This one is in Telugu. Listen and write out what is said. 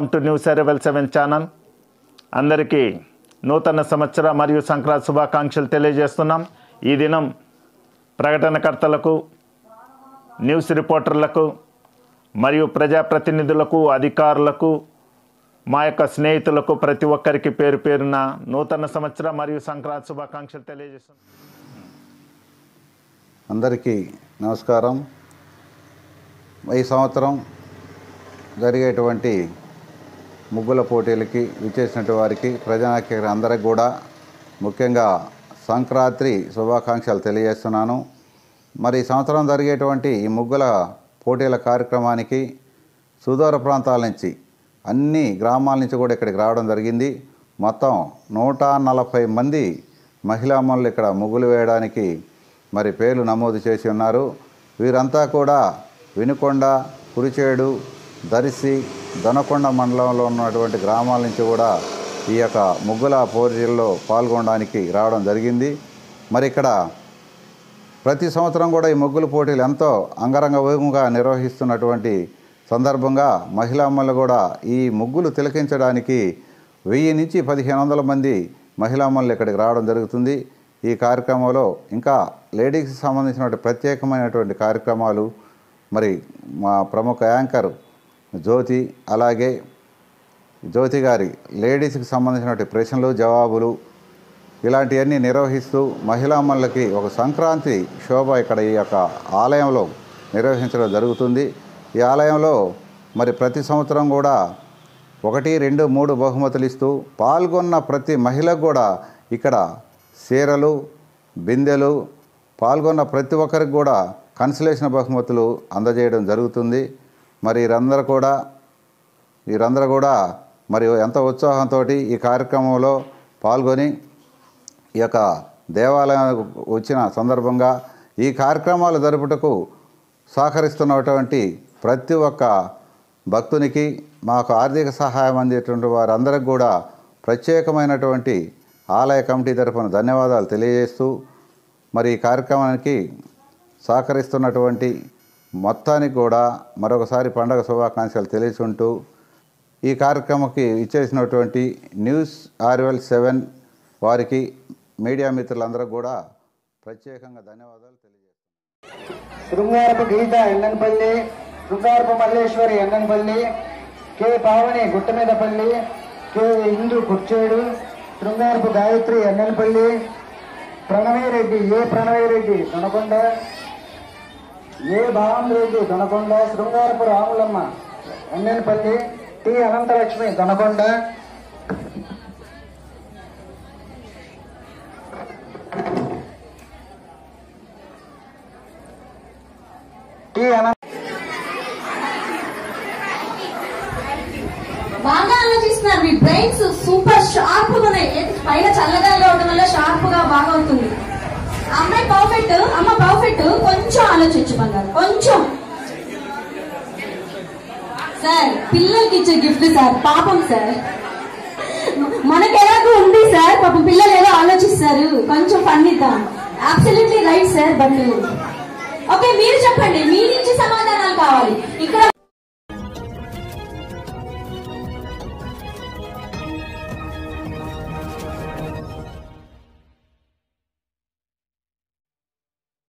టు న్యూస్ అరెవెల్ సెవెన్ ఛానల్ అందరికీ నూతన సంవత్సర మరియు సంక్రాంతి శుభాకాంక్షలు తెలియజేస్తున్నాం ఈ దినం ప్రకటనకర్తలకు న్యూస్ రిపోర్టర్లకు మరియు ప్రజాప్రతినిధులకు అధికారులకు మా యొక్క స్నేహితులకు ప్రతి ఒక్కరికి పేరు పేరున నూతన సంవత్సర మరియు సంక్రాంతి శుభాకాంక్షలు తెలియజేస్తున్నాం అందరికీ నమస్కారం ఈ సంవత్సరం జరిగేటువంటి ముగ్గుల పోటీలకి విచ్చేసినటువంటి వారికి ప్రజానాయక అందరికి కూడా ముఖ్యంగా సంక్రాంతి శుభాకాంక్షలు తెలియజేస్తున్నాను మరి ఈ సంవత్సరం జరిగేటువంటి ఈ ముగ్గుల పోటీల కార్యక్రమానికి సుదూర ప్రాంతాల నుంచి అన్ని గ్రామాల నుంచి కూడా ఇక్కడికి రావడం జరిగింది మొత్తం నూట నలభై మంది మహిళామణులు ఇక్కడ ముగ్గులు వేయడానికి మరి పేర్లు నమోదు చేసి ఉన్నారు వీరంతా కూడా వినుకొండ కురిచేడు దరిసి దొనకొండ మండలంలో ఉన్నటువంటి గ్రామాల నుంచి కూడా ఈ యొక్క ముగ్గుల పోటీల్లో పాల్గొనడానికి రావడం జరిగింది మరి ఇక్కడ ప్రతి సంవత్సరం కూడా ఈ ముగ్గుల పోటీలు ఎంతో అంగరంగ వైభవంగా నిర్వహిస్తున్నటువంటి సందర్భంగా మహిళామ్మలు కూడా ఈ ముగ్గులు తిలకించడానికి వెయ్యి నుంచి పదిహేను వందల మంది మహిళామ్మలు ఇక్కడికి రావడం జరుగుతుంది ఈ కార్యక్రమంలో ఇంకా లేడీస్కి సంబంధించినటువంటి ప్రత్యేకమైనటువంటి కార్యక్రమాలు మరి మా ప్రముఖ యాంకర్ జ్యోతి అలాగే జ్యోతి గారి లేడీస్కి సంబంధించినటువంటి ప్రశ్నలు జవాబులు ఇలాంటివన్నీ నిర్వహిస్తూ మహిళామణులకి ఒక సంక్రాంతి శోభ ఇక్కడ ఈ యొక్క ఆలయంలో నిర్వహించడం జరుగుతుంది ఈ ఆలయంలో మరి ప్రతి సంవత్సరం కూడా ఒకటి రెండు మూడు బహుమతులు ఇస్తూ పాల్గొన్న ప్రతి మహిళకు కూడా ఇక్కడ చీరలు బిందెలు పాల్గొన్న ప్రతి ఒక్కరికి కూడా కన్సలేషన్ బహుమతులు అందజేయడం జరుగుతుంది మరి వీరందరూ కూడా వీరందరూ కూడా మరి ఎంతో ఉత్సాహంతో ఈ కార్యక్రమంలో పాల్గొని ఈ యొక్క దేవాలయం వచ్చిన సందర్భంగా ఈ కార్యక్రమాలు జరుపుటకు సహకరిస్తున్నటువంటి ప్రతి ఒక్క భక్తునికి మాకు ఆర్థిక సహాయం అందేటువంటి వారందరికి కూడా ప్రత్యేకమైనటువంటి ఆలయ కమిటీ తరఫున ధన్యవాదాలు తెలియజేస్తూ మరి ఈ కార్యక్రమానికి సహకరిస్తున్నటువంటి మొత్తానికి కూడా మరొకసారి పండగ శుభాకాంక్షలు తెలియచుంటూ ఈ కార్యక్రమంకి ఇచ్చేసినటువంటి న్యూస్ ఆర్వెల్ సెవెన్ వారికి మీడియా మిత్రులందరూ కూడా ప్రత్యేకంగా ధన్యవాదాలు తెలియజేస్తున్నాను Srungarapu Geetha Ennanapalli Srungarapu Malleswari Ennanapalli K Pavani Guttamidapalli K Indu Kurichedu Srungarapu Gayathri Ennanapalli Pranavireddy A Pranavireddy Donakonda A భావం రెడ్డి దొనకొండ శృంగారపు రాములమ్మ ఎన్నెనపల్లి టి అనంతలక్ష్మి దొనకొండ టి అనంత బాగా ఆలోచిస్తున్నారు మీ బ్రెయిన్స్ సూపర్ షార్ప్ గా ఉన్నాయి ఏంటి పైన చల్లగా ఉండడం వల్ల షార్ప్ గా బాగా అవుతుంది అమ్మాయి పర్ఫెక్ట్ అమ్మ పర్ఫెక్ట్ కొంచెం ఆలోచించు బంగారు కొంచెం సార్ పిల్లలకి ఇచ్చే గిఫ్ట్ సార్ పాపం సార్ మనకి ఎలాగో ఉంది సార్ పాపం పిల్లలు ఏదో ఆలోచిస్తారు కొంచెం ఫన్ ఇద్దాం absolutely right sir but okay మీరు చెప్పండి మీ నుంచి సమాధానాలు కావాలి ఇక్కడ